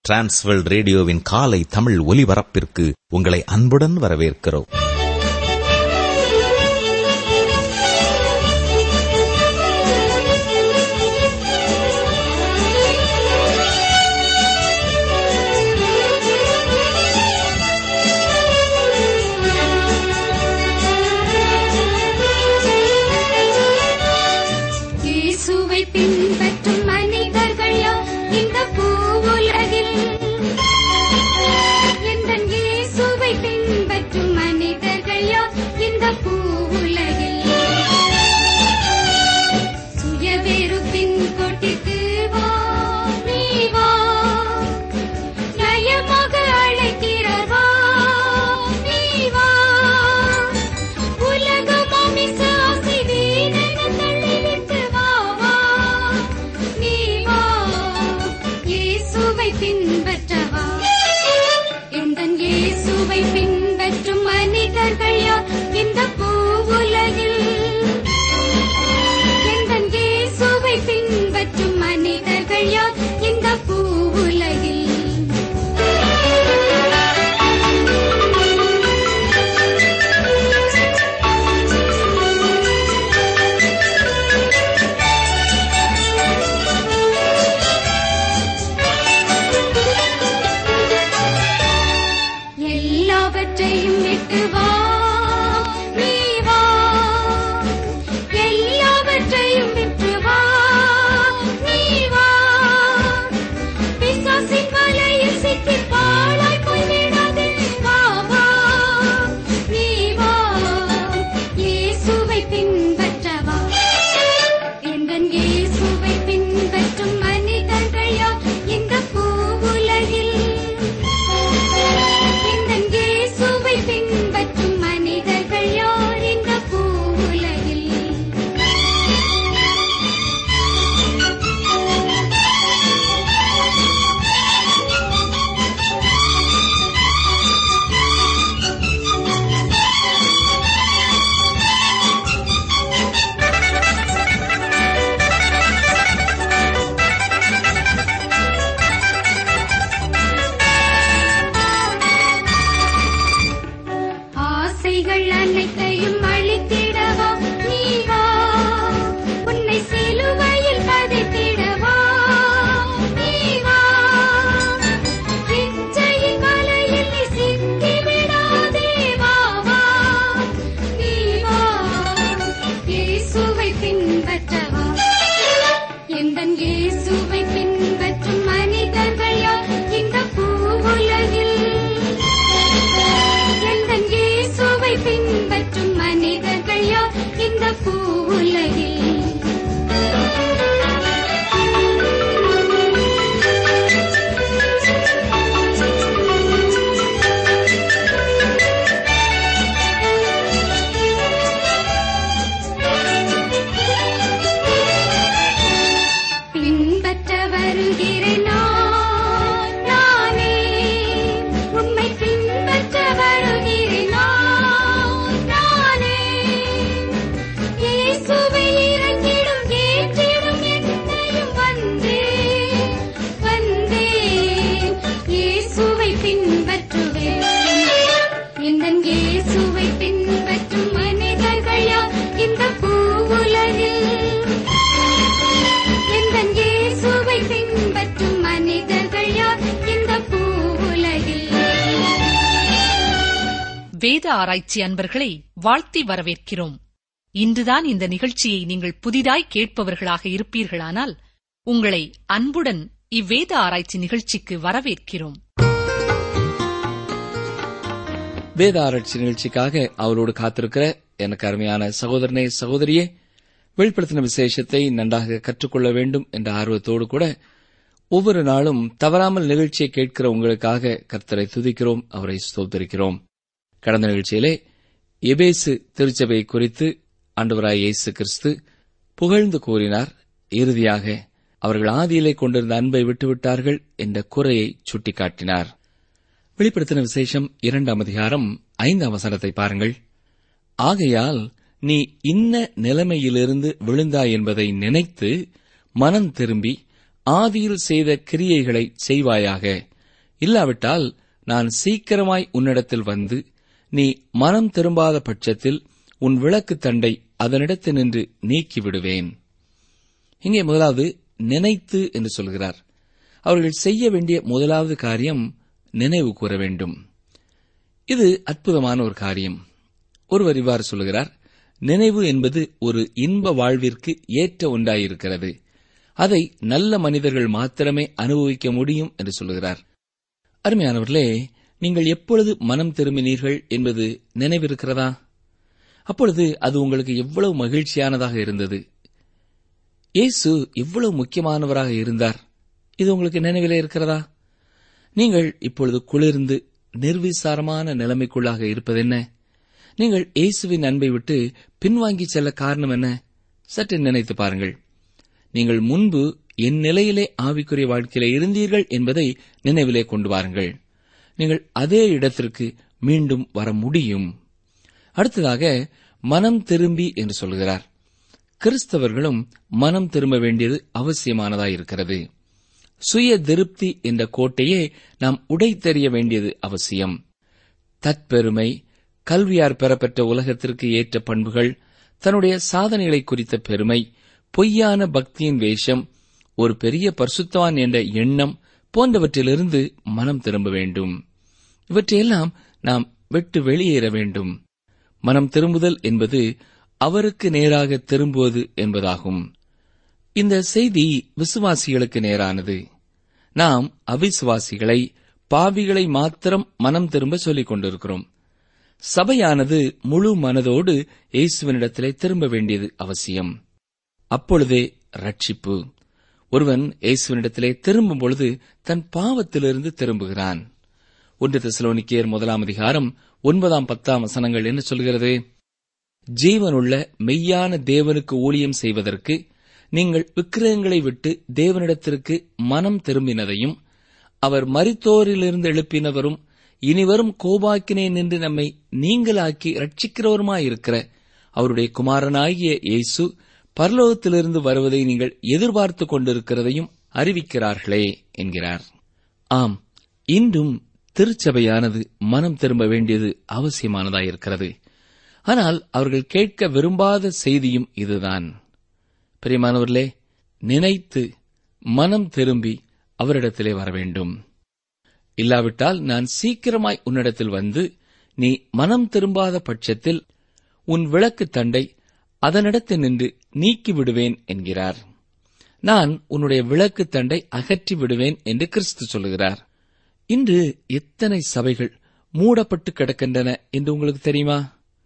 Transworld ரேடியோவின் காலை தமிழ் ஒலிபரப்பிற்கு உங்களை அன்புடன் வரவேற்கிறோம் இயேசுவை பின்பற்றும் மனிதர்கள் யார் இந்த பூவுலகில் எந்தன் இயேசுவை பின்பற்றும் மனிதர்கள் யார் இந்த பூவுலகில் சுயவெறுப்பின் கோட்டிற்கு வா நீ வா நயமாக அழைக்கிறார் வா நீ வா உலக மாமிச ஆசை வீணென தள்ளிவிட்டு வா வா நீ வா இயேசுவை பின்பற்றவா எந்தன் இயேசுவை பின்பற்றும் மனிதர்கள் யார் இந்த பூவுலகில் எந்தன் இயேசுவை பின்பற்றும் மனிதர்கள் யார் இந்த பூவுலகில் எல்லாவற்றையும் விட்டு வா நீ வா எல்லாவற்றையும் விட்டு வா நீ வா பிசாசின் வலையில் சிக்கி பாழாய் போய்விடாதே வா வா நீ வா இயேசுவை பின்பற்றவா எந்தன் இயேசுவை பின்பற்றும் மனிதர்கள் யார் இந்த பூவுலகில் எந்தன் இயேசுவை பின்பற்றும் மனிதர்கள் யார் இந்த பூவுலகில் ஆசைகள் அனைத்தையும் அழித்திடவா நீ வா உன்னை சிலுவையில் பதித்திடவா நீ வா இச்சையின் வலையில் நீ சிக்கி விடாதே வா வா நீ வா இயேசுவை பின்பற்றவா எந்தன் இயேசுவை பின்பற்றும் மனிதர்கள் யார் இந்த பூவுலகில் எந்தன் இயேசுவை பின்பற்றும் மனிதர்கள் யார் இந்த பூவுலகில் பின்பற்ற வருகிறேன் நான், நானே. உம்மை பின்பற்ற வருகிறேன் நான், நானே. இயேசுவை இறங்கிடும், ஏற்றிடும் என்னையும் வந்தேன், வந்தேன். இயேசுவை பின்பற்றுவேன் எந்தன் இயேசுவை பின்பற்றும் மனிதர்கள் யார் இந்த பூவுலகில் எந்தன் இயேசுவை பின்பற்றும் மனிதர்கள் யார் இந்த பூவுலகில் வேத ஆராய்ச்சி அன்பர்களை வாழ்த்தி வரவேற்கிறோம் இன்றுதான் இந்த நிகழ்ச்சியை நீங்கள் புதிதாய் கேட்பவர்களாக இருப்பீர்களானால் உங்களை அன்புடன் இவ்வேத ஆராய்ச்சி நிகழ்ச்சிக்கு வரவேற்கிறோம் வேத ஆராய்ச்சி நிகழ்ச்சிக்காக அவரோடு காத்திருக்கிற எனக்கு அருமையான சகோதரனே சகோதரியே வெளிப்படுத்தின விசேஷத்தை நன்றாக கற்றுக்கொள்ள வேண்டும் என்ற ஆர்வத்தோடு கூட ஒவ்வொரு நாளும் தவறாமல் நிகழ்ச்சியை கேட்கிற உங்களுக்காக கர்த்தரை துதிக்கிறோம் அவரை ஸ்தோத்தரிக்கிறோம் கடந்த நிகழ்ச்சியிலே எபேசு திருச்சபை குறித்து ஆண்டவராய் இயேசு கிறிஸ்து புகழ்ந்து கூறினார் இறுதியாக அவர்கள் ஆதியிலே கொண்டிருந்த அன்பை விட்டுவிட்டார்கள் என்ற குறையை சுட்டிக்காட்டினார் வெளிப்படுத்தின விசேஷம் இரண்டாம் அதிகாரம் ஐந்தாம் வசனத்தை பாருங்கள் ஆகையால் நீ இன்ன நிலைமையிலிருந்து விழுந்தாய் என்பதை நினைத்து மனம் திரும்பி ஆதியில் செய்த கிரியைகளை செய்வாயாக இல்லாவிட்டால் நான் சீக்கிரமாய் உன்னிடத்தில் வந்து நீ மனம் திரும்பாத பட்சத்தில் உன் விளக்கு தண்டை அதனிடத்தில் நின்று நீக்கி விடுவேன் இங்கே முதலாவது நினைத்து என்று சொல்கிறார் அவர்கள் செய்ய வேண்டிய முதலாவது காரியம் நினைவு கூற வேண்டும் இது அற்புதமான ஒரு காரியம் ஒருவர் இவ்வாறு சொல்கிறார் நினைவு என்பது ஒரு இன்ப வாழ்விற்கு ஏற்ற ஒன்றாயிருக்கிறது அதை நல்ல மனிதர்கள் மாத்திரமே அனுபவிக்க முடியும் என்று சொல்கிறார் அருமையானவர்களே நீங்கள் எப்பொழுது மனம் திரும்பினீர்கள் என்பது நினைவிருக்கிறதா அப்பொழுது அது உங்களுக்கு எவ்வளவு மகிழ்ச்சியானதாக இருந்தது இயேசு எவ்வளவு முக்கியமானவராக இருந்தார் இது உங்களுக்கு நினைவிலே இருக்கிறதா நீங்கள் இப்பொழுது குளிர்ந்து நிர்விசாரமான நிலைமைக்குள்ளாக இருப்பதென்ன நீங்கள் இயேசுவின் அன்பை விட்டு பின்வாங்கி செல்ல காரணம் என்ன சற்று நினைத்து பாருங்கள் நீங்கள் முன்பு என் நிலையிலே ஆவிக்குரிய வாழ்க்கையிலே இருந்தீர்கள் என்பதை நினைவிலே கொண்டு வாருங்கள் நீங்கள் அதே இடத்திற்கு மீண்டும் வர முடியும் அடுத்ததாக மனம் திரும்பி என்று சொல்கிறார் கிறிஸ்தவர்களும் மனம் திரும்ப வேண்டியது அவசியமானதாயிருக்கிறது சுய திருப்தி என்ற கோட்டையே நாம் உடைத்தெறிய வேண்டியது அவசியம் தற்பெருமை கல்வியார் பெறப்பெற்ற உலகத்திற்கு ஏற்ற பண்புகள் தன்னுடைய சாதனைகளை குறித்த பெருமை பொய்யான பக்தியின் வேஷம் ஒரு பெரிய பரிசுத்தவான் என்ற எண்ணம் போன்றவற்றிலிருந்து மனம் திரும்ப வேண்டும் இவற்றையெல்லாம் நாம் விட்டு வெளியேற வேண்டும் மனம் திரும்புதல் என்பது அவருக்கு நேராக திரும்புவது என்பதாகும் இந்த செய்தி விசுவாசிகளுக்கு நேரானது நாம் அவிசுவாசிகளை பாவிகளை மாத்திரம் மனம் திரும்ப சொல்லிக் கொண்டிருக்கிறோம் சபையானது முழு மனதோடு இயேசுவனிடத்திலே திரும்ப வேண்டியது அவசியம் அப்பொழுதே ரட்சிப்பு ஒருவன் இயேசுவனிடத்திலே திரும்பும் பொழுது தன் பாவத்திலிருந்து திரும்புகிறான் ஒன்று தெசலோனிக்கேயர் முதலாம் அதிகாரம் ஒன்பதாம் பத்தாம் வசனங்கள் என்ன சொல்கிறது ஜீவனுள்ள மெய்யான தேவனுக்கு ஊழியம் செய்வதற்கு நீங்கள் விக்கிரகங்களை விட்டு தேவனிடத்திற்கு மனம் திரும்பினதையும் அவர் மரித்தோரிலிருந்து எழுப்பினவரும் இனிவரும் கோபாக்கினே நின்று நம்மை நீங்களாக்கி ரட்சிக்கிறவருமாயிருக்கிற அவருடைய குமாரனாகிய இயேசு பரலோகத்திலிருந்து வருவதை நீங்கள் எதிர்பார்த்து கொண்டிருக்கிறதையும் அறிவிக்கிறார்களே என்கிறார் ஆம் இன்றும் திருச்சபையானது மனம் திரும்ப வேண்டியது அவசியமானதாயிருக்கிறது ஆனால் அவர்கள் கேட்க விரும்பாத செய்தியும் இதுதான் பிரியமானவர்களே நினைத்து மனம் திரும்பி அவரிடத்திலே வர வேண்டும் இல்லாவிட்டால் நான் சீக்கிரமாய் உன்னிடத்தில் வந்து நீ மனம் திரும்பாத பட்சத்தில் உன் விளக்கு தண்டை அதனிடத்தில் நின்று நீக்கி விடுவேன் என்கிறார் நான் உன்னுடைய விளக்கு தண்டை அகற்றி விடுவேன் என்று கிறிஸ்து சொல்லுகிறார் இன்று எத்தனை சபைகள் மூடப்பட்டு கிடக்கின்றன என்று உங்களுக்கு தெரியுமா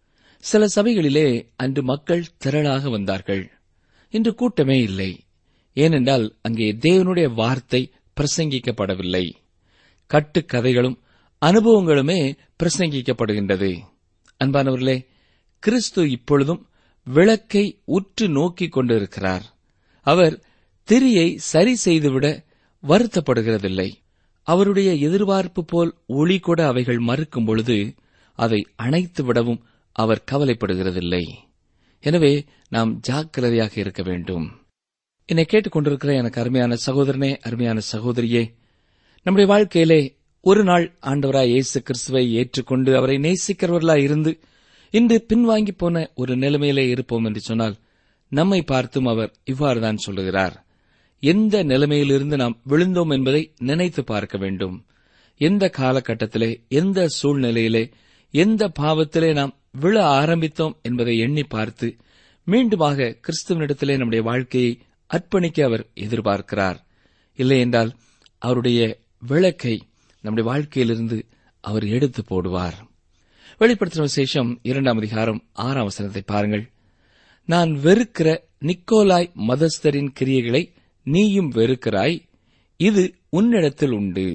சில சபைகளிலே அன்று மக்கள் திரளாக வந்தார்கள் இன்று கூட்டமே இல்லை ஏனென்றால் அங்கே தேவனுடைய வார்த்தை பிரசங்கிக்கப்படவில்லை கட்டுக்கதைகளும் அனுபவங்களுமே பிரசங்கிக்கப்படுகின்றது அன்பானவர்களே கிறிஸ்து இப்பொழுதும் விளக்கை உற்று நோக்கிக் கொண்டிருக்கிறார் அவர் திரியை சரி செய்துவிட வருத்தப்படுகிறதில்லை அவருடைய எதிர்பார்ப்பு போல் ஒளி கூட அவைகள் மறுக்கும் பொழுது அதை அணைத்து விடவும் அவர் கவலைப்படுகிறதில்லை எனவே நாம் ஜாக்கிரதையாக இருக்க வேண்டும் என்னை கேட்டுக்கொண்டிருக்கிற எனக்கு அருமையான சகோதரனே அருமையான சகோதரியே நம்முடைய வாழ்க்கையிலே ஒரு நாள் ஆண்டவராய் இயேசு கிறிஸ்துவை ஏற்றுக்கொண்டு அவரை நேசிக்கிறவர்களாய் இருந்து இன்று பின்வாங்கி போன ஒரு நிலைமையிலே இருப்போம் என்று சொன்னால் நம்மை பார்த்தும் அவர் இவ்வாறுதான் சொல்லுகிறார் எந்த நிலைமையிலிருந்து நாம் விழுந்தோம் என்பதை நினைத்து பார்க்க வேண்டும் எந்த காலகட்டத்திலே எந்த சூழ்நிலையிலே எந்த பாவத்திலே நாம் விழ ஆரம்பித்தோம் என்பதை எண்ணி பார்த்து மீண்டுமாக கிறிஸ்துவனிடத்திலே நம்முடைய வாழ்க்கையை அர்ப்பணிக்க அவர் எதிர்பார்க்கிறார் இல்லையென்றால் அவருடைய விளக்கை நம்முடைய வாழ்க்கையிலிருந்து அவர் எடுத்து போடுவார் வெளிப்படுத்தின விசேஷம் இரண்டாம் அதிகாரம் ஆறாம் வசனத்தை பாருங்கள் நான் வெறுக்கிற நிக்கோலாய் மதஸ்தரின் கிரியைகளை நீயும் வெறுக்கிறாய் இது உன்னிடத்தில் உண்டு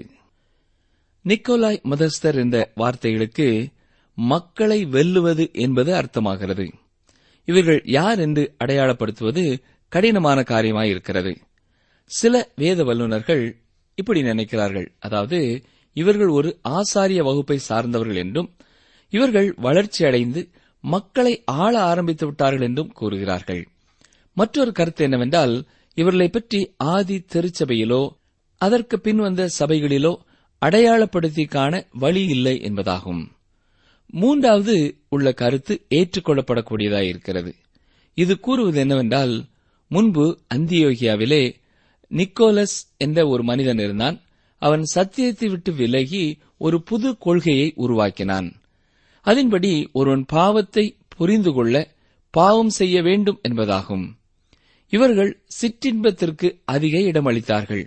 நிக்கோலாய் மதஸ்தர் என்ற வார்த்தைகளுக்கு மக்களை வெல்லுவது என்பது அர்த்தமாகிறது இவர்கள் யார் என்று அடையாளப்படுத்துவது கடினமான காரியமாயிருக்கிறது சில வேத வல்லுநர்கள் இப்படி நினைக்கிறார்கள் அதாவது இவர்கள் ஒரு ஆசாரிய வகுப்பை சார்ந்தவர்கள் என்றும் இவர்கள் வளர்ச்சி அடைந்து மக்களை ஆள ஆரம்பித்து விட்டார்கள் என்றும் கூறுகிறார்கள் மற்றொரு கருத்து என்னவென்றால் இவர்களை பற்றி ஆதி திருச்சபையிலோ அதற்கு பின் வந்த சபைகளிலோ அடையாளப்படுத்தி காண வழி இல்லை என்பதாகும் மூன்றாவது உள்ள கருத்து ஏற்றுக்கொள்ளப்படக்கூடியதாயிருக்கிறது இது கூறுவது என்னவென்றால் முன்பு அந்தியோகியாவிலே நிக்கோலஸ் என்ற ஒரு மனிதன் இருந்தான் அவன் சத்தியத்தை விட்டு விலகி ஒரு புது கொள்கையை உருவாக்கினான் அதன்படி ஒருவன் பாவத்தை புரிந்து கொள்ள பாவம் செய்ய வேண்டும் என்பதாகும் இவர்கள் சிற்றின்பத்திற்கு அதிக இடமளித்தார்கள்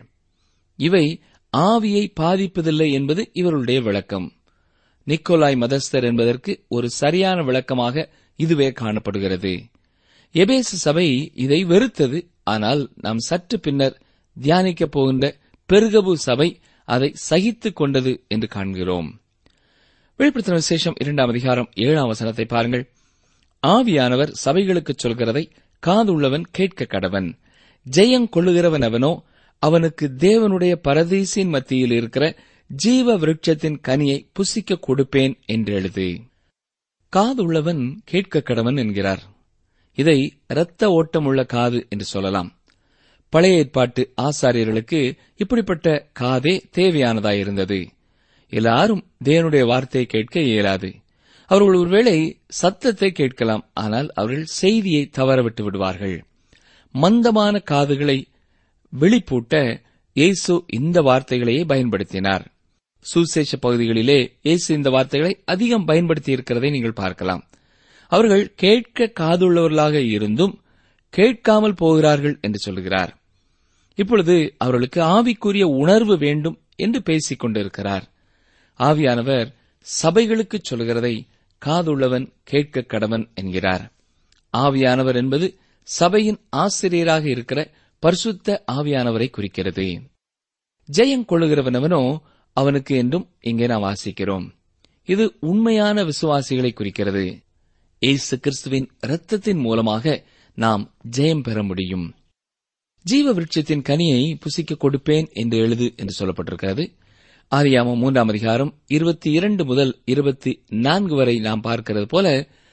இவை ஆவியை பாதிப்பதில்லை என்பது இவர்களுடைய விளக்கம் நிக்கோலாய் மதஸ்தர் என்பதற்கு ஒரு சரியான விளக்கமாக இதுவே காணப்படுகிறது எபேசு சபை இதை வெறுத்தது ஆனால் நாம் சற்று பின்னர் தியானிக்கப் போகின்ற பெருகபு சபை அதை சகித்துக் கொண்டது என்று காண்கிறோம் வெளிப்படுத்தின விசேஷம் இரண்டாம் அதிகாரம் ஏழாம் வசனத்தை பாருங்கள் ஆவியானவர் சபைகளுக்கு சொல்கிறதை காதுள்ளவன் கேட்க கடவன் ஜெயம் கொள்ளுகிறவன் அவனோ அவனுக்கு தேவனுடைய பரதீசின் மத்தியில் இருக்கிற ஜீவ விருட்சத்தின் கனியை புசிக்க கொடுப்பேன் என்று எழுது காதுள்ளவன் கேட்க கடவன் என்கிறார் இதை இரத்த ஓட்டமுள்ள காது என்று சொல்லலாம் பழைய ஏற்பாட்டு ஆசாரியர்களுக்கு இப்படிப்பட்ட காதே தேவையானதாயிருந்தது எல்லாரும் தேவனுடைய வார்த்தையை கேட்க இயலாது அவர்கள் ஒருவேளை சத்தத்தை கேட்கலாம் ஆனால் அவர்கள் செய்தியை தவறவிட்டு விடுவார்கள் மந்தமான காதுகளை வெளிப்பூட்ட இயேசு இந்த வார்த்தைகளையே பயன்படுத்தினார் சுசேஷ பகுதிகளிலே இயேசு இந்த வார்த்தைகளை அதிகம் பயன்படுத்தி இருக்கிறதை நீங்கள் பார்க்கலாம் அவர்கள் கேட்க காதுள்ளவர்களாக இருந்தும் கேட்காமல் போகிறார்கள் என்று சொல்கிறார் இப்பொழுது அவர்களுக்கு ஆவிக்குரிய உணர்வு வேண்டும் என்று பேசிக் கொண்டிருக்கிறார் ஆவியானவர் சபைகளுக்கு சொல்கிறதை காதுள்ளவன் கேட்க கடவன் என்கிறார் ஆவியானவர் என்பது சபையின் ஆசிரியராக இருக்கிற பரிசுத்த ஆவியானவரை குறிக்கிறது ஜெயம் கொள்ளுகிறவனவனோ அவனுக்கு என்றும் இங்கே நாம் வாசிக்கிறோம் இது உண்மையான விசுவாசிகளை குறிக்கிறது இயேசு கிறிஸ்துவின் இரத்தத்தின் மூலமாக நாம் ஜெயம் பெற முடியும் ஜீவ விருட்சத்தின் கனியை புசிக்க கொடுப்பேன் என்று எழுது என்று சொல்லப்பட்டிருக்கிறது ஆரியாமம் மூன்றாம் அதிகாரம் இருபத்தி இரண்டு முதல் இருபத்தி நான்கு வரை நாம் பார்க்கிறது போல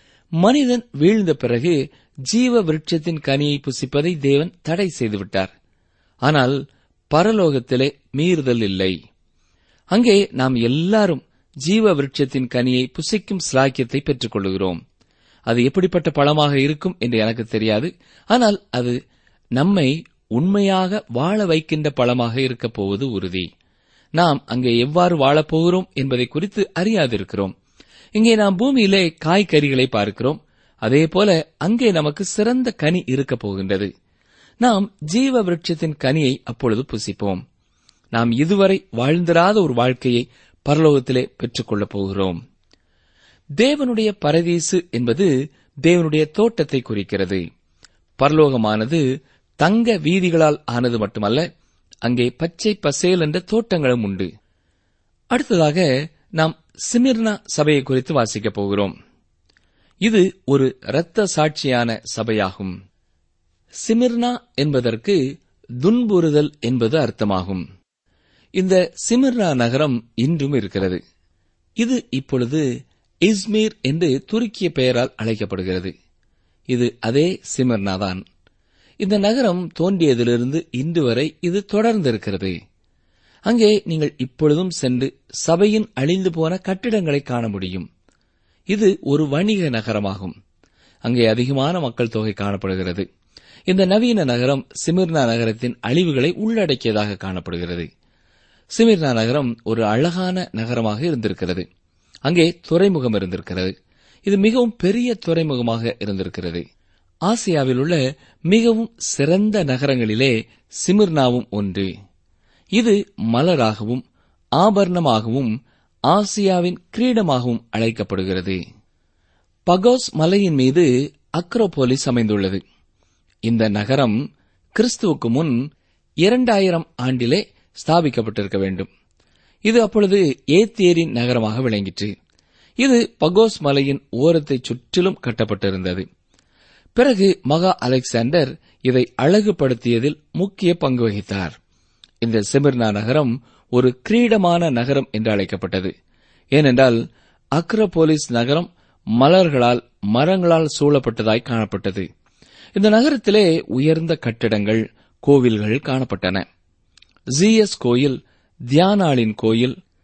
மனிதன் வீழ்ந்த பிறகு ஜீவ விருட்சத்தின் கனியை புசிப்பதை தேவன் தடை செய்துவிட்டார் ஆனால் பரலோகத்திலே மீறுதல் இல்லை அங்கே நாம் எல்லாரும் ஜீவ விருட்சத்தின் கனியை புசிக்கும் சிலாக்கியத்தை பெற்றுக் கொள்கிறோம் அது எப்படிப்பட்ட பழமாக இருக்கும் என்று எனக்கு தெரியாது ஆனால் அது நம்மை உண்மையாக வாழ வைக்கின்ற பழமாக இருக்கப் போவது உறுதி நாம் அங்கே எவ்வாறு வாழப் போகிறோம் என்பதை குறித்து அறியாதிருக்கிறோம் இங்கே நாம் பூமியிலே காய்கறிகளை பார்க்கிறோம் அதே போல அங்கே நமக்கு சிறந்த கனி இருக்கப் போகின்றது நாம் ஜீவ விருட்சத்தின் கனியை அப்பொழுது புசிப்போம் நாம் இதுவரை வாழ்ந்திராத ஒரு வாழ்க்கையை பரலோகத்திலே பெற்றுக்கொள்ளப் போகிறோம் தேவனுடைய பரதீசு என்பது தேவனுடைய தோட்டத்தை குறிக்கிறது பரலோகமானது தங்க வீதிகளால் ஆனது மட்டுமல்ல அங்கே பச்சை பசேல் என்ற தோட்டங்களும் உண்டு அடுத்ததாக நாம் சிமிர்னா சபையை குறித்து வாசிக்கப் போகிறோம் இது ஒரு இரத்த சாட்சியான சபையாகும் சிமிர்னா என்பதற்கு துன்புறுதல் என்பது அர்த்தமாகும் இந்த சிமிர்னா நகரம் இன்றும் இருக்கிறது இது இப்பொழுது இஸ்மீர் என்று துருக்கிய பெயரால் அழைக்கப்படுகிறது இது அதே சிமிர்னா தான் இந்த நகரம் தோன்றியதிலிருந்து இன்று வரை இது தொடர்ந்திருக்கிறது அங்கே நீங்கள் இப்பொழுதும் சென்று சபையின் அழிந்து போன கட்டிடங்களை காண முடியும் இது ஒரு வணிக நகரமாகும் அங்கே அதிகமான மக்கள் தொகை காணப்படுகிறது இந்த நவீன நகரம் சிமிர்னா நகரத்தின் அழிவுகளை உள்ளடக்கியதாக காணப்படுகிறது சிமிர்னா நகரம் ஒரு அழகான நகரமாக இருந்திருக்கிறது அங்கே துறைமுகம் இருந்திருக்கிறது இது மிகவும் பெரிய துறைமுகமாக இருந்திருக்கிறது ஆசியாவில் உள்ள மிகவும் சிறந்த நகரங்களிலே சிமிர்னாவும் ஒன்று இது மலராகவும் ஆபரணமாகவும் ஆசியாவின் கிரீடமாகவும் அழைக்கப்படுகிறது பகோஸ் மலையின் மீது அக்ரோபோலிஸ் அமைந்துள்ளது இந்த நகரம் கிறிஸ்துவுக்கு முன் இரண்டாயிரம் ஆண்டிலே ஸ்தாபிக்கப்பட்டிருக்க வேண்டும் இது அப்பொழுது ஏத்தியரின் நகரமாக விளங்கிற்று இது பகோஸ் மலையின் ஓரத்தை சுற்றிலும் கட்டப்பட்டிருந்தது பிறகு மகா அலெக்சாண்டர் இதை அழகுபடுத்தியதில் முக்கிய பங்கு வகித்தார் இந்த சிமிர்னா நகரம் ஒரு கிரீடமான நகரம் என்று அழைக்கப்பட்டது ஏனென்றால் அக்ரோபோலிஸ் நகரம் மலர்களால் மரங்களால் சூழப்பட்டதாய் காணப்பட்டது இந்த நகரத்திலே உயர்ந்த கட்டிடங்கள் கோவில்கள் காணப்பட்டன ஜிஎஸ் கோயில் தியானாளின் கோயில்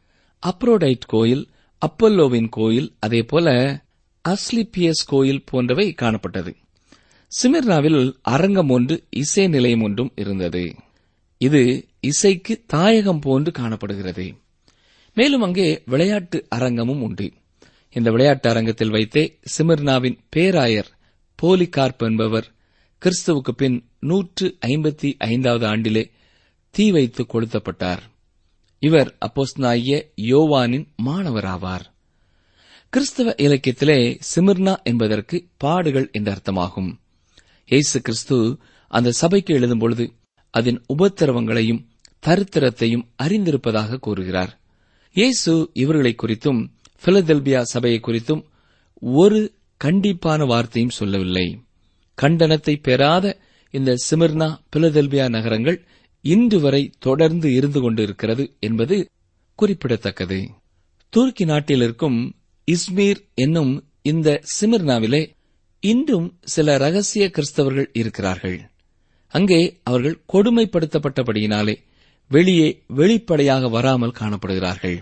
அப்ரோடைட் கோயில் அப்பல்லோவின் கோயில் அதே போல அஸ்லிபியஸ் கோயில் போன்றவை காணப்பட்டது சிமிர்னாவில் அரங்கம் ஒன்று இசை நிலையம் ஒன்றும் இருந்தது இது இசைக்கு தாயகம் போன்று காணப்படுகிறது மேலும் அங்கே விளையாட்டு அரங்கமும் உண்டு இந்த விளையாட்டு அரங்கத்தில் வைத்தே சிமிர்னாவின் பேராயர் போலிகார்ப் என்பவர் கிறிஸ்துவுக்கு பின் நூற்று ஐம்பத்தி ஐந்தாவது ஆண்டிலே தீ வைத்து கொளுத்தப்பட்டார் இவர் அப்போஸ்தலனாகிய யோவானின் மாணவராவார் கிறிஸ்தவ இலக்கியத்திலே சிமிர்னா என்பதற்கு பாடுகள் என்ற அர்த்தமாகும் இயேசு கிறிஸ்து அந்த சபைக்கு எழுதும் பொழுது அதன் உபத்திரவங்களையும் தரித்திரத்தையும் அறிந்திருப்பதாக கூறுகிறார் இயேசு இவர்களை குறித்தும் பிலதெல்பியா சபையை குறித்தும் ஒரு கண்டிப்பான வார்த்தையும் சொல்லவில்லை கண்டனத்தை பெறாத இந்த சிமிர்னா பிலதெல்பியா நகரங்கள் இன்று வரை தொடர்ந்து இருந்து கொண்டிருக்கிறது என்பது குறிப்பிடத்தக்கது துருக்கி நாட்டில் இருக்கும் இஸ்மீர் என்னும் இந்த சிமிர்னாவிலே இன்றும் சில ரகசிய கிறிஸ்தவர்கள் இருக்கிறார்கள் அங்கே அவர்கள் கொடுமைப்படுத்தப்பட்டபடியினாலே வெளியே வெளிப்படையாக வராமல் காணப்படுகிறார்கள்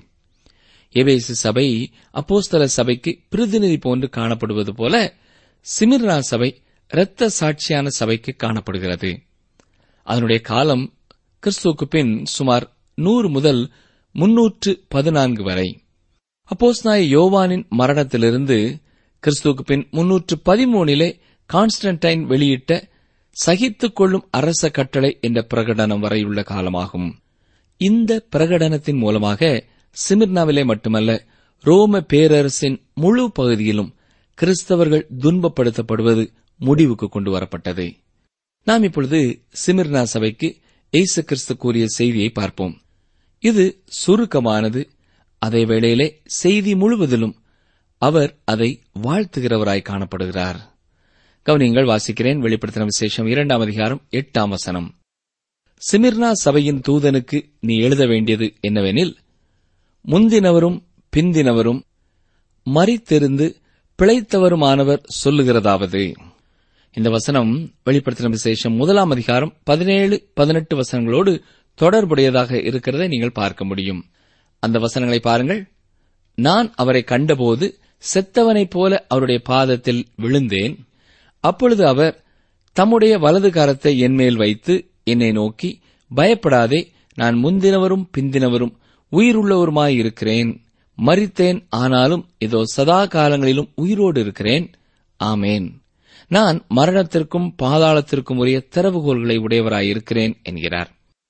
எபேசு சபை அப்போஸ்தல சபைக்கு பிரதிநிதி போன்று காணப்படுவது போல சிமிர்னா சபை இரத்த சாட்சியான சபைக்கு காணப்படுகிறது அதனுடைய காலம் கிறிஸ்துவுக்கு பின் சுமார் நூறு முதல் முன்னூற்று பதினான்கு வரை அப்போஸ்நாய யோவானின் மரணத்திலிருந்து கிறிஸ்துவுக்கு பின் முன்னூற்று பதிமூனிலே கான்ஸ்டன்டைன் வெளியிட்ட சகித்துக் கொள்ளும் அரச கட்டளை என்ற பிரகடனம் வரையுள்ள காலமாகும் இந்த பிரகடனத்தின் மூலமாக சிமிர்னாவிலே மட்டுமல்ல ரோம பேரரசின் முழு பகுதியிலும் கிறிஸ்தவர்கள் துன்பப்படுத்தப்படுவது முடிவுக்கு கொண்டு வரப்பட்டது நாம் இப்பொழுது சிமிர்னா சபைக்கு இயேசு கிறிஸ்து கூறிய செய்தியை பார்ப்போம் இது சுருக்கமானது அதே வேளையிலே செய்தி முழுவதிலும் அவர் அதை வாழ்த்துகிறவராய் காணப்படுகிறார் கவனியங்கள் வாசிக்கிறேன் வெளிப்படுத்தின விசேஷம் இரண்டாம் அதிகாரம் எட்டாம் வசனம் சிமிர்னா சபையின் தூதனுக்கு நீ எழுத வேண்டியது என்னவெனில் முந்தினவரும் பிந்தினவரும் மறித்தெருந்து பிழைத்தவருமானவர் சொல்லுகிறதாவது இந்த வசனம் வெளிப்படுத்தின விசேஷம் முதலாம் அதிகாரம் பதினேழு பதினெட்டு வசனங்களோடு தொடர்புடையதாக இருக்கிறதை நீங்கள் பார்க்க முடியும் அந்த வசனங்களை பாருங்கள் நான் அவரை கண்டபோது செத்தவனைப் போல அவருடைய பாதத்தில் விழுந்தேன் அப்பொழுது அவர் தம்முடைய வலது கரத்தை என்மேல் வைத்து என்னை நோக்கி பயப்படாதே நான் முந்தினவரும் பிந்தினவரும் உயிருள்ளவருமாயிருக்கிறேன் மறித்தேன் ஆனாலும் இதோ சதா காலங்களிலும் உயிரோடு இருக்கிறேன் ஆமேன் நான் மரணத்திற்கும் பாதாளத்திற்கும் உரிய திறவுகோள்களை உடையவராயிருக்கிறேன் என்கிறார்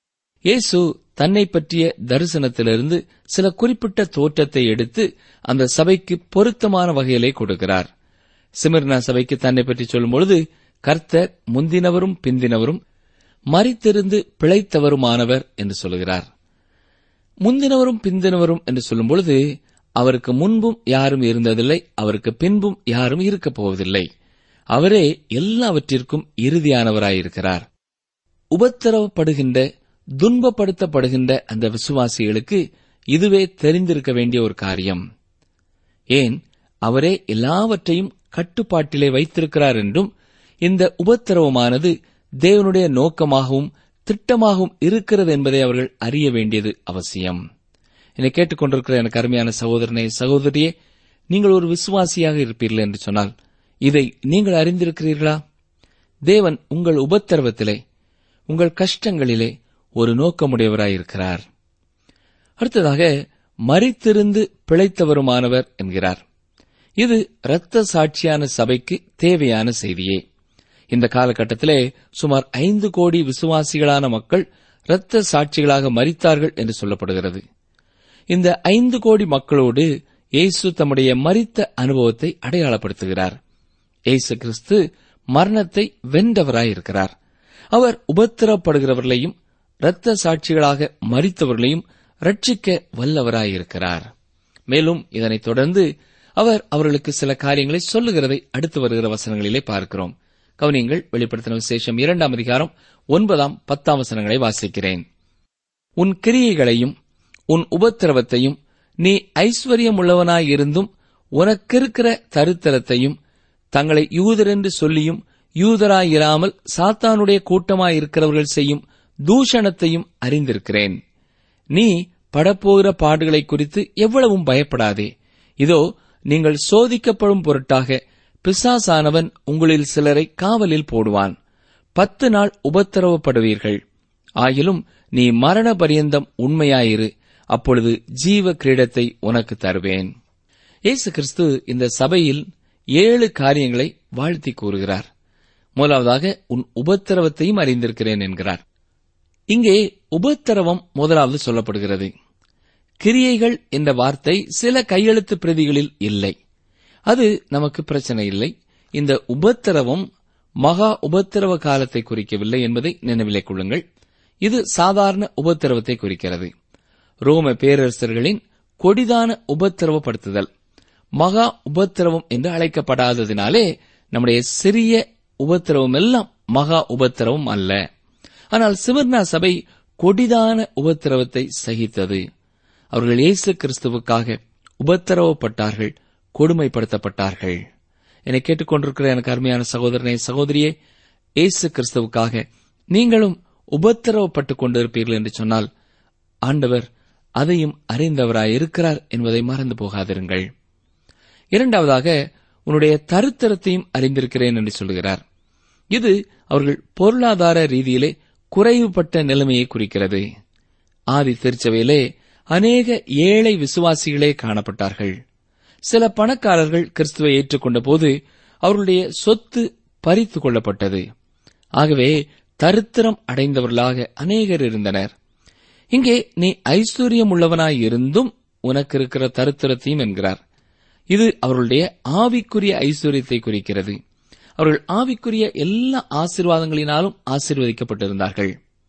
இயேசு தன்னை பற்றிய தரிசனத்திலிருந்து சில குறிப்பிட்ட தோற்றத்தை எடுத்து அந்த சபைக்கு பொருத்தமான வகையிலே கொடுக்கிறார் சிமிர்னா சபைக்கு தன்னை பற்றி சொல்லும் பொழுது கர்த்தர் முந்தினவரும் பிந்தினவரும் மறித்திருந்து பிழைத்தவருமானவர் என்று சொல்கிறார் முந்தினவரும் பிந்தினவரும் என்று சொல்லும் பொழுது அவருக்கு முன்பும் யாரும் இருந்ததில்லை அவருக்கு பின்பும் யாரும் இருக்கப் போவதில்லை அவரே எல்லாவற்றிற்கும் இறுதியானவராயிருக்கிறார் உபத்திரவப்படுகின்ற துன்பப்படுத்தப்படுகின்ற அந்த விசுவாசிகளுக்கு இதுவே தெரிந்திருக்க வேண்டிய ஒரு காரியம் ஏன் அவரே எல்லாவற்றையும் கட்டுப்பாட்டிலே வைத்திருக்கிறார் என்றும் இந்த உபத்திரவமானது தேவனுடைய நோக்கமாகவும் திட்டமாகவும் இருக்கிறது என்பதை அவர்கள் அறிய வேண்டியது அவசியம் என்னை கேட்டுக்கொண்டிருக்கிற எனக்கு அருமையான சகோதரனே சகோதரியே நீங்கள் ஒரு விசுவாசியாக இருப்பீர்கள் என்று சொன்னால் இதை நீங்கள் அறிந்திருக்கிறீர்களா தேவன் உங்கள் உபத்திரவத்திலே உங்கள் கஷ்டங்களிலே ஒரு நோக்கமுடையவராயிருக்கிறார் அடுத்ததாக மறித்திருந்து பிழைத்தவருமானவர் என்கிறார் இது இரத்த சாட்சியான சபைக்கு தேவையான செய்தியே இந்த காலகட்டத்திலே சுமார் ஐந்து கோடி விசுவாசிகளான மக்கள் இரத்த சாட்சிகளாக மறித்தார்கள் என்று சொல்லப்படுகிறது இந்த ஐந்து கோடி மக்களோடு இயேசு தம்முடைய மறித்த அனுபவத்தை அடையாளப்படுத்துகிறார் இயேசு கிறிஸ்து மரணத்தை வென்றவராயிருக்கிறார் அவர் உபத்திரப்படுகிறவர்களையும் இரத்த சாட்சிகளாக மறித்தவர்களையும் ரட்சிக்க வல்லவராயிருக்கிறார் மேலும் இதனைத் தொடர்ந்து அவர் அவர்களுக்கு சில காரியங்களை சொல்லுகிறதை அடுத்து வருகிற வசனங்களிலே பார்க்கிறோம் கவனியங்கள் வெளிப்படுத்தின விசேஷம் இரண்டாம் அதிகாரம் ஒன்பதாம் பத்தாம் வசனங்களை வாசிக்கிறேன் உன் கிரியைகளையும் உன் உபத்திரவத்தையும் நீ ஐஸ்வர்யம் உள்ளவனாயிருந்தும் உனக்கிருக்கிற தருத்தரத்தையும் தங்களை யூதரென்று சொல்லியும் யூதராயிராமல் சாத்தானுடைய கூட்டமாயிருக்கிறவர்கள் செய்யும் தூஷணத்தையும் அறிந்திருக்கிறேன் நீ படப்போகிற பாடுகளை குறித்து எவ்வளவும் பயப்படாதே இதோ நீங்கள் சோதிக்கப்படும் பொருட்டாக பிசாசானவன் உங்களில் சிலரை காவலில் போடுவான் பத்து நாள் உபத்திரவப்படுவீர்கள் ஆயிலும் நீ மரண பரியந்தம் உண்மையாயிரு அப்பொழுது ஜீவ கிரீடத்தை உனக்கு தருவேன் இயேசு கிறிஸ்து இந்த சபையில் ஏழு காரியங்களை வாழ்த்தி கூறுகிறார் முதலாவதாக உன் உபத்திரவத்தையும் அறிந்திருக்கிறேன் என்கிறார் இங்கே உபத்திரவம் முதலாவது சொல்லப்படுகிறது கிரியைகள் என்ற வார்த்தை சில கையெழுத்து பிரதிகளில் இல்லை அது நமக்கு பிரச்சனை இல்லை இந்த உபத்திரவம் மகா உபத்திரவ காலத்தை குறிக்கவில்லை என்பதை நினைவிலே கொள்ளுங்கள் இது சாதாரண உபத்திரவத்தை குறிக்கிறது ரோம பேரரசர்களின் கொடிதான உபத்திரவப்படுத்துதல் மகா உபத்திரவம் என்று அழைக்கப்படாததினாலே நம்முடைய சிறிய உபத்திரவம் எல்லாம் மகா உபத்திரவம் அல்ல ஆனால் சிவர்ணா சபை கொடிதான உபத்திரவத்தை சகித்தது அவர்கள் இயேசு கிறிஸ்துவுக்காக உபத்திரவப்பட்டார்கள் கொடுமைப்படுத்தப்பட்டார்கள் என்னை கேட்டுக்கொண்டிருக்கிற எனக்கு அருமையான சகோதரனே சகோதரியே இயேசு கிறிஸ்துவுக்காக நீங்களும் உபத்திரவப்பட்டுக் கொண்டிருப்பீர்கள் என்று சொன்னால் ஆண்டவர் அதையும் அறிந்தவராய் இருக்கிறார் என்பதை மறந்து போகாதிருங்கள் இரண்டாவதாக உன்னுடைய தருத்தரத்தையும் அறிந்திருக்கிறேன் என்று சொல்கிறார் இது அவர்கள் பொருளாதார ரீதியிலே குறைவுபட்ட நிலைமையை குறிக்கிறது ஆதி திருச்சபையிலே அநேக ஏழை விசுவாசிகளே காணப்பட்டார்கள் சில பணக்காரர்கள் கிறிஸ்துவை ஏற்றுக்கொண்ட போது அவர்களுடைய சொத்து பறித்து கொள்ளப்பட்டது ஆகவே தரித்திரம் அடைந்தவர்களாக அநேகர் இருந்தனர் இங்கே நீ ஐஸ்வர்யம் உள்ளவனாய் இருந்தும் உனக்கு இருக்கிற தரித்திரத்தையும் என்கிறார் இது அவர்களுடைய ஆவிக்குரிய ஐஸ்வர்யத்தை குறிக்கிறது அவர்கள் ஆவிக்குரிய எல்லா ஆசீர்வாதங்களினாலும் ஆசீர்வதிக்கப்பட்டிருந்தார்கள்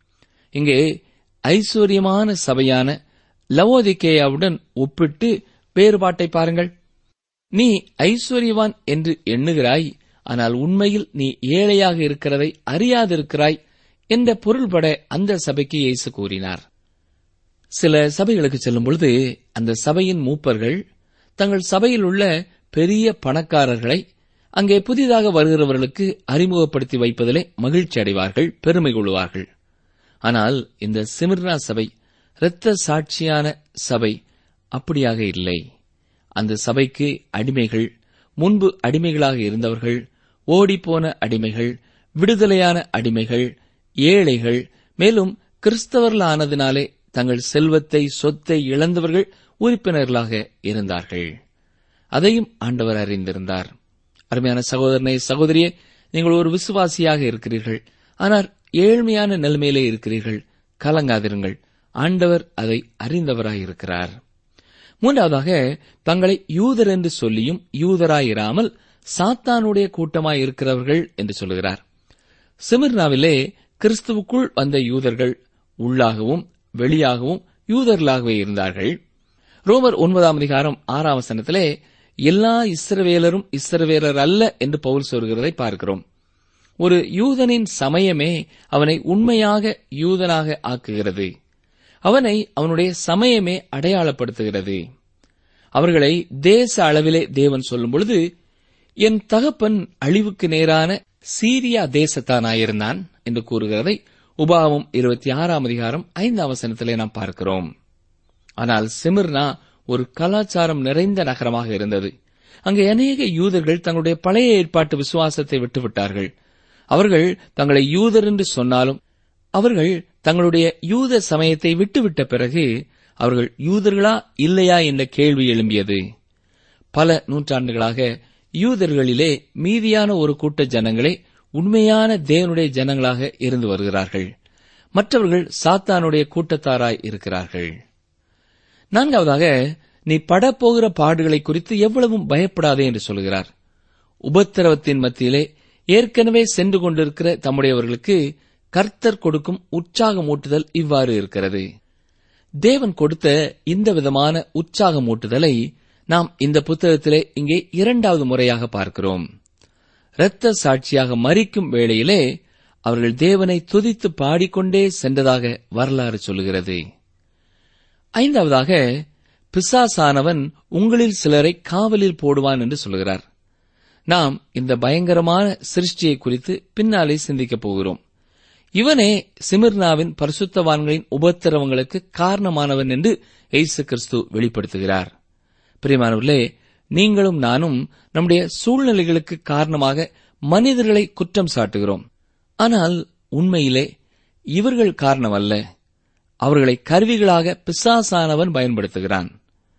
இங்கே ஐஸ்வர்யமான சபையான லவோதிக்கேயாவுடன் ஒப்பிட்டு வேறுபாட்டை பாருங்கள் நீ ஐஸ்வர்யவான் என்று எண்ணுகிறாய் ஆனால் உண்மையில் நீ ஏழையாக இருக்கிறதை அறியாதிருக்கிறாய் என்ற பொருள்பட அந்த சபைக்கு இயேசு கூறினார் சில சபைகளுக்கு செல்லும் பொழுது அந்த சபையின் மூப்பர்கள் தங்கள் சபையில் உள்ள பெரிய பணக்காரர்களை அங்கே புதிதாக வருகிறவர்களுக்கு அறிமுகப்படுத்தி வைப்பதிலே மகிழ்ச்சி அடைவார்கள் பெருமை கொள்வார்கள் ஆனால் இந்த சிமிர்னா சபை இரத்த சாட்சியான சபை அப்படியாக இல்லை அந்த சபைக்கு அடிமைகள் முன்பு அடிமைகளாக இருந்தவர்கள் ஓடிப்போன அடிமைகள் விடுதலையான அடிமைகள் ஏழைகள் மேலும் கிறிஸ்தவர்களானதினாலே தங்கள் செல்வத்தை சொத்தை இழந்தவர்கள் உறுப்பினர்களாக இருந்தார்கள் அதையும் ஆண்டவர் அறிந்திருந்தார் அருமையான சகோதரனை சகோதரியே நீங்கள் ஒரு விசுவாசியாக இருக்கிறீர்கள் ஆனால் ஏழ்மையான நிலைமையிலே இருக்கிறீர்கள் கலங்காதிருங்கள் ஆண்டவர் அதை அறிந்தவராயிருக்கிறார் மூன்றாவதாக தங்களை யூதர் என்று சொல்லியும் யூதராயிராமல் சாத்தானுடைய கூட்டமாய் இருக்கிறவர்கள் என்று சொல்கிறார் சிமிர்னாவிலே கிறிஸ்துவுக்குள் வந்த யூதர்கள் உள்ளாகவும் வெளியாகவும் யூதர்களாகவே இருந்தார்கள் ரோமர் ஒன்பதாம் அதிகாரம் ஆறாம் வசனத்திலே எல்லா இஸ்ரவேலரும் இஸ்ரவேலர் அல்ல என்று பவுல் சொல்கிறதை பார்க்கிறோம் ஒரு யூதனின் சமயமே அவனை உண்மையாக யூதனாக ஆக்குகிறது அவனை அவனுடைய சமயமே அடையாளப்படுத்துகிறது அவர்களை தேச அளவிலே தேவன் சொல்லும் பொழுது என் தகப்பன் அழிவுக்கு நேரான சீரியா தேசத்தானாயிருந்தான் என்று கூறுகிறதை உபாவம் இருபத்தி ஆறாம் அதிகாரம் ஐந்தாம் வசனத்திலே நாம் பார்க்கிறோம் ஆனால் சிமிர்னா ஒரு கலாச்சாரம் நிறைந்த நகரமாக இருந்தது அங்கே அநேக யூதர்கள் தங்களுடைய பழைய ஏற்பாட்டு விசுவாசத்தை விட்டுவிட்டார்கள் அவர்கள் தங்களை யூதர் என்று சொன்னாலும் அவர்கள் தங்களுடைய யூத சமயத்தை விட்டுவிட்ட பிறகு அவர்கள் யூதர்களா இல்லையா என்ற கேள்வி எழும்பியது பல நூற்றாண்டுகளாக யூதர்களிலே மீதியான ஒரு கூட்ட ஜனங்களே உண்மையான தேவனுடைய ஜனங்களாக இருந்து வருகிறார்கள் மற்றவர்கள் சாத்தானுடைய கூட்டத்தாராய் இருக்கிறார்கள் நான்காவதாக நீ படப்போகிற பாடுகளை குறித்து எவ்வளவும் பயப்படாதே என்று சொல்கிறார் உபத்திரவத்தின் மத்தியிலே ஏற்கனவே சென்று கொண்டிருக்கிற தம்முடையவர்களுக்கு கர்த்தர் கொடுக்கும் உற்சாகமூட்டுதல் இவ்வாறு இருக்கிறது தேவன் கொடுத்த இந்த விதமான உற்சாகமூட்டுதலை நாம் இந்த புத்தகத்திலே இங்கே இரண்டாவது முறையாக பார்க்கிறோம் இரத்த சாட்சியாக மறிக்கும் வேளையிலே அவர்கள் தேவனை துதித்து பாடிக்கொண்டே சென்றதாக வரலாறு சொல்லுகிறது ஐந்தாவதாக பிசாசானவன் உங்களில் சிலரை காவலில் போடுவான் என்று சொல்கிறார் நாம் இந்த பயங்கரமான சிருஷ்டியை குறித்து பின்னாலே சிந்திக்கப் போகிறோம் இவனே சிமிர்னாவின் பரிசுத்தவான்களின் உபத்திரவங்களுக்கு காரணமானவன் என்று இயேசு கிறிஸ்து வெளிப்படுத்துகிறார் பிரியமானவர்களே நீங்களும் நானும் நம்முடைய சூழ்நிலைகளுக்கு காரணமாக மனிதர்களை குற்றம் சாட்டுகிறோம் ஆனால் உண்மையிலே இவர்கள் காரணமல்ல அவர்களை கருவிகளாக பிசாசானவன் பயன்படுத்துகிறான்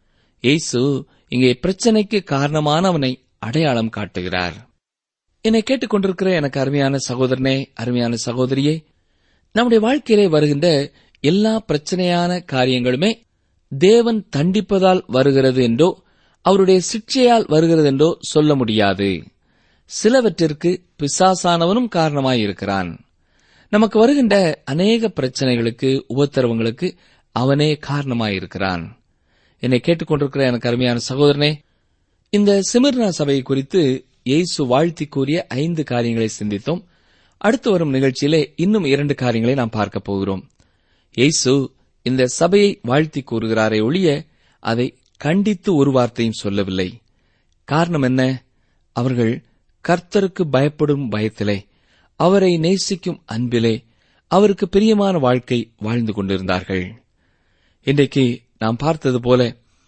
இயேசு இங்கே பிரச்சனைக்கு காரணமானவனை அடையாளம் காட்டுகிறார் என்னை கேட்டுக்கொண்டிருக்கிற எனக்கு அருமையான சகோதரனே அருமையான சகோதரியே நம்முடைய வாழ்க்கையிலே வருகின்ற எல்லா பிரச்சனையான காரியங்களுமே தேவன் தண்டிப்பதால் வருகிறது என்றோ அவருடைய சிக்ஷையால் வருகிறது என்றோ சொல்ல முடியாது சிலவற்றிற்கு பிசாசானவனும் காரணமாயிருக்கிறான் நமக்கு வருகின்ற அநேக பிரச்சனைகளுக்கு உபத்திரவங்களுக்கு அவனே காரணமாயிருக்கிறான் என்னை கேட்டுக்கொண்டிருக்கிற எனக்கு அருமையான சகோதரனே இந்த சிமிர்னா சபையை குறித்து இயேசு வாழ்த்தி கூறிய ஐந்து காரியங்களை சிந்தித்தோம் அடுத்து வரும் நிகழ்ச்சியிலே இன்னும் இரண்டு காரியங்களை நாம் பார்க்க போகிறோம் இயேசு இந்த சபையை வாழ்த்தி கூறுகிறாரே ஒழிய அதை கண்டித்து ஒரு வார்த்தையும் சொல்லவில்லை காரணம் என்ன அவர்கள் கர்த்தருக்கு பயப்படும் பயத்திலே அவரை நேசிக்கும் அன்பிலே அவருக்கு பிரியமான வாழ்க்கை வாழ்ந்து கொண்டிருந்தார்கள் இன்றைக்கு நாம் பார்த்தது போல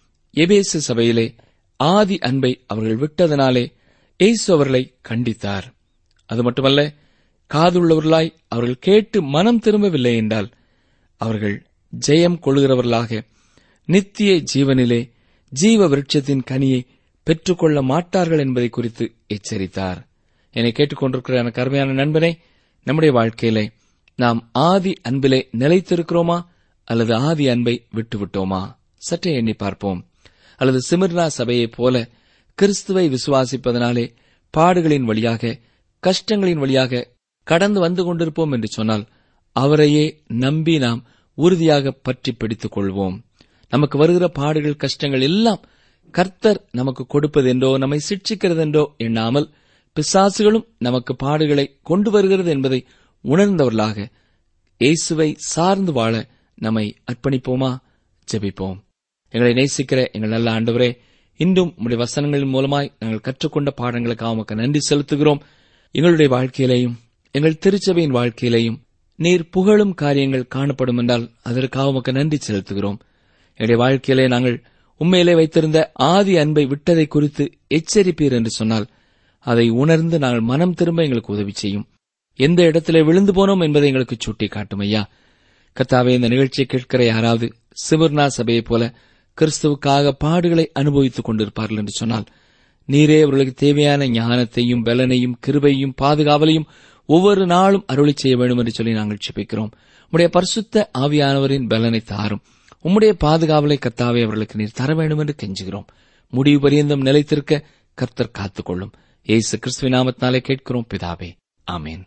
எபேசு சபையிலே ஆதி அன்பை அவர்கள் விட்டதனாலே இயேசு அவர்களை கண்டித்தார் அது மட்டுமல்ல காதுள்ளவர்களாய் அவர்கள் கேட்டு மனம் திரும்பவில்லை என்றால் அவர்கள் ஜெயம் கொள்கிறவர்களாக நித்திய ஜீவனிலே ஜீவ விருட்சத்தின் கனியை பெற்றுக்கொள்ள மாட்டார்கள் என்பதை குறித்து எச்சரித்தார் என்னை கேட்டுக்கொண்டிருக்கிற எனக்கு அருமையான நண்பனே நம்முடைய வாழ்க்கையிலே நாம் ஆதி அன்பிலே நிலைத்திருக்கிறோமா அல்லது ஆதி அன்பை விட்டுவிட்டோமா சற்றே எண்ணி பார்ப்போம் அல்லது சிமிர்னா சபையைப் போல கிறிஸ்துவை விசுவாசிப்பதனாலே பாடுகளின் வழியாக கஷ்டங்களின் வழியாக கடந்து வந்து கொண்டிருப்போம் என்று சொன்னால் அவரையே நம்பி நாம் உறுதியாக பற்றி பிடித்துக் கொள்வோம் நமக்கு வருகிற பாடுகள் கஷ்டங்கள் எல்லாம் கர்த்தர் நமக்கு கொடுப்பதென்றோ நம்மை சிட்சிக்கிறதென்றோ எண்ணாமல் பிசாசுகளும் நமக்கு பாடுகளை கொண்டு வருகிறது என்பதை உணர்ந்தவர்களாக இயேசுவை சார்ந்து வாழ நம்மை அர்ப்பணிப்போமா ஜெபிப்போம் எங்களை நேசிக்கிற எங்கள் நல்ல ஆண்டவரே இன்றும் உம்முடைய வசனங்களின் மூலமாய் நாங்கள் கற்றுக்கொண்ட பாடங்களுக்காக உமக்கு நன்றி செலுத்துகிறோம் எங்களுடைய வாழ்க்கையிலேயும் எங்கள் திருச்சபையின் வாழ்க்கையிலேயும் நீர் புகழும் காரியங்கள் காணப்படும் என்றால் அதற்காக உமக்கு நன்றி செலுத்துகிறோம் எங்களுடைய வாழ்க்கையிலே நாங்கள் உண்மையிலே வைத்திருந்த ஆதி அன்பை விட்டதை குறித்து எச்சரிப்பீர் என்று சொன்னால் அதை உணர்ந்து நாங்கள் மனம் திரும்ப எங்களுக்கு உதவி செய்யும் எந்த இடத்திலே விழுந்து போனோம் என்பதை எங்களுக்கு சுட்டி காட்டும் ஐயா கர்த்தாவே இந்த நிகழ்ச்சியை கேட்கிற யாராவது சிவர்ணா சபையைப் போல கிறிஸ்துவுக்காக பாடுகளை அனுபவித்துக் கொண்டிருப்பார்கள் என்று சொன்னால் நீரே அவர்களுக்கு தேவையான ஞானத்தையும் பலனையும் கிருபையும் பாதுகாவலையும் ஒவ்வொரு நாளும் அருளி செய்ய வேண்டும் என்று சொல்லி நாங்கள் ஜெபிக்கிறோம் உம்முடைய பரிசுத்த ஆவியானவரின் பலனை தாரும் உம்முடைய பாதுகாவலை கர்த்தாவே அவர்களுக்கு நீர் தர வேண்டும் என்று கெஞ்சுகிறோம் முடிவு பரியந்தம் நிலைத்திருக்க கர்த்தர் காத்துக்கொள்ளும் ஏசு கிறிஸ்துவின் நாமத்தினாலே கேட்கிறோம் பிதாவே ஆமேன்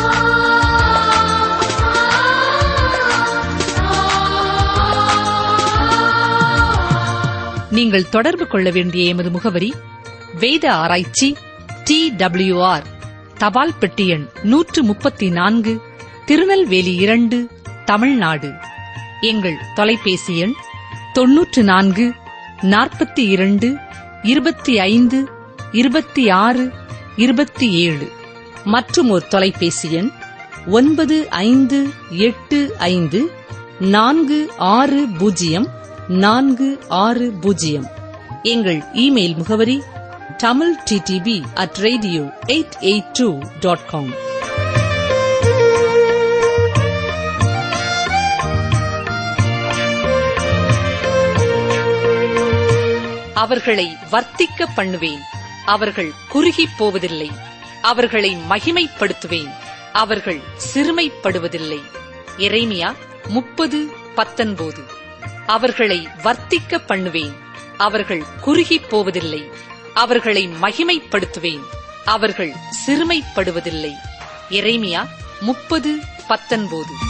நீங்கள் தொடர்பு கொள்ள வேண்டிய எமது முகவரி வேத ஆராய்ச்சி டி ஆர் தபால் பெட்டி எண் நூற்று முப்பத்தி நான்கு திருநெல்வேலி இரண்டு தமிழ்நாடு எங்கள் தொலைபேசி எண் தொன்னூற்று நான்கு நாற்பத்தி இரண்டு இருபத்தி ஐந்து இருபத்தி ஆறு இருபத்தி ஏழு மற்றும் ஒரு தொலைபேசி எண் ஒன்பது ஐந்து எட்டு ஐந்து நான்கு ஆறு பூஜ்ஜியம் நான்கு ஆறு பூஜ்ஜியம் எங்கள் இமெயில் முகவரி Tamil DTP at radio eight eight two dot com அவர்களை வர்த்திக்க பண்ணுவேன் அவர்கள் குறுகிப் போவதில்லை அவர்களை மகிமைப்படுத்துவேன் அவர்கள் சிறுமைப்படுவதில்லை எரேமியா முப்பது பத்தொன்பது அவர்களை வர்த்திக்க பண்ணுவேன் அவர்கள் குறுகிப் போவதில்லை அவர்களை மகிமைப்படுத்துவேன் அவர்கள் சிறுமைப்படுவதில்லை எரேமியா முப்பது பத்தொன்பது